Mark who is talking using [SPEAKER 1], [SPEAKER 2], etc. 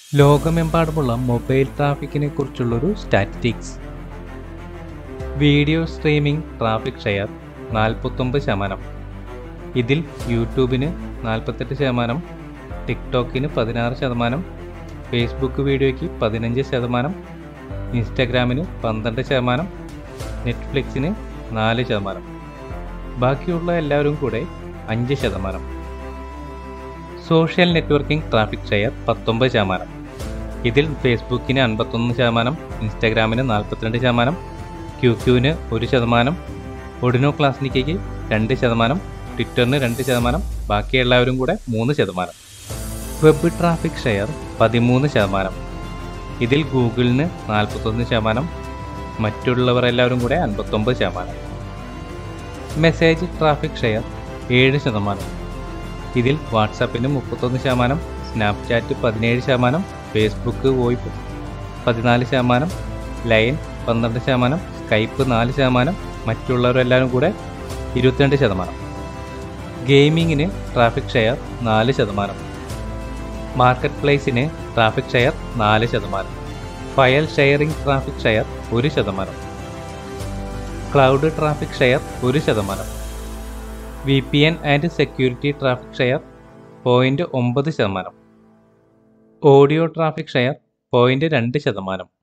[SPEAKER 1] ലോകമെമ്പാടുമുള്ള മൊബൈൽ ട്രാഫിക്കിനെ കുറിച്ചുള്ളൊരു statistics video streaming traffic share നാൽപ്പത്തൊമ്പത് ശതമാനം ഇതിൽ യൂട്യൂബിന് നാൽപ്പത്തെട്ട് ശതമാനം ടിക്ടോക്കിന് പതിനാറ് ശതമാനം ഫേസ്ബുക്ക് വീഡിയോയ്ക്ക് പതിനഞ്ച് ശതമാനം ഇൻസ്റ്റാഗ്രാമിന് പന്ത്രണ്ട് ശതമാനം നെറ്റ്ഫ്ലിക്സിന് നാല് ശതമാനം ബാക്കിയുള്ള എല്ലാവരും കൂടെ അഞ്ച് ശതമാനം സോഷ്യൽ നെറ്റ്വർക്കിംഗ് ട്രാഫിക് ഷെയർ പത്തൊമ്പത് ശതമാനം ഇതിൽ ഫേസ്ബുക്കിന് അൻപത്തൊന്ന് ശതമാനം ഇൻസ്റ്റാഗ്രാമിന് നാൽപ്പത്തിരണ്ട് ശതമാനം ക്യൂ ക്യൂവിന് ഒരു ശതമാനം ഒഡിനോ ക്ലാസ്നിക്കയ്ക്ക് രണ്ട് ശതമാനം ട്വിറ്ററിന് രണ്ട് ശതമാനം ബാക്കി എല്ലാവരും കൂടെ മൂന്ന് ശതമാനം വെബ് ട്രാഫിക് ഷെയർ പതിമൂന്ന് ശതമാനം ഇതിൽ ഗൂഗിളിന് നാൽപ്പത്തൊന്ന് ശതമാനം മറ്റുള്ളവർ എല്ലാവരും കൂടെ അൻപത്തൊമ്പത് ശതമാനം മെസ്സേജ് ട്രാഫിക് ഷെയർ ഏഴ് ശതമാനം ഇതിൽ വാട്സാപ്പിന് മുപ്പത്തൊന്ന് ശതമാനം സ്നാപ്ചാറ്റ് പതിനേഴ് ശതമാനം ഫേസ്ബുക്ക് വോയിപ്പ് പതിനാല് ശതമാനം ലൈൻ പന്ത്രണ്ട് ശതമാനം സ്കൈപ്പ് നാല് ശതമാനം മറ്റുള്ളവരെല്ലാവരും കൂടെ ഇരുപത്തിരണ്ട് ശതമാനം ഗെയിമിങ്ങിന് ട്രാഫിക് ഷെയർ നാല് ശതമാനം മാർക്കറ്റ് പ്ലേസിന് ട്രാഫിക് ഷെയർ നാല് ശതമാനം ഫയൽ ഷെയറിംഗ് ട്രാഫിക് ഷെയർ ഒരു ശതമാനം ക്ലൗഡ് ട്രാഫിക് ഷെയർ ഒരു ശതമാനം V P N and security traffic share point ഒമ്പത് ശതമാനം ഓഡിയോ ട്രാഫിക് ഷെയർ പോയിൻറ്റ് രണ്ട് ശതമാനം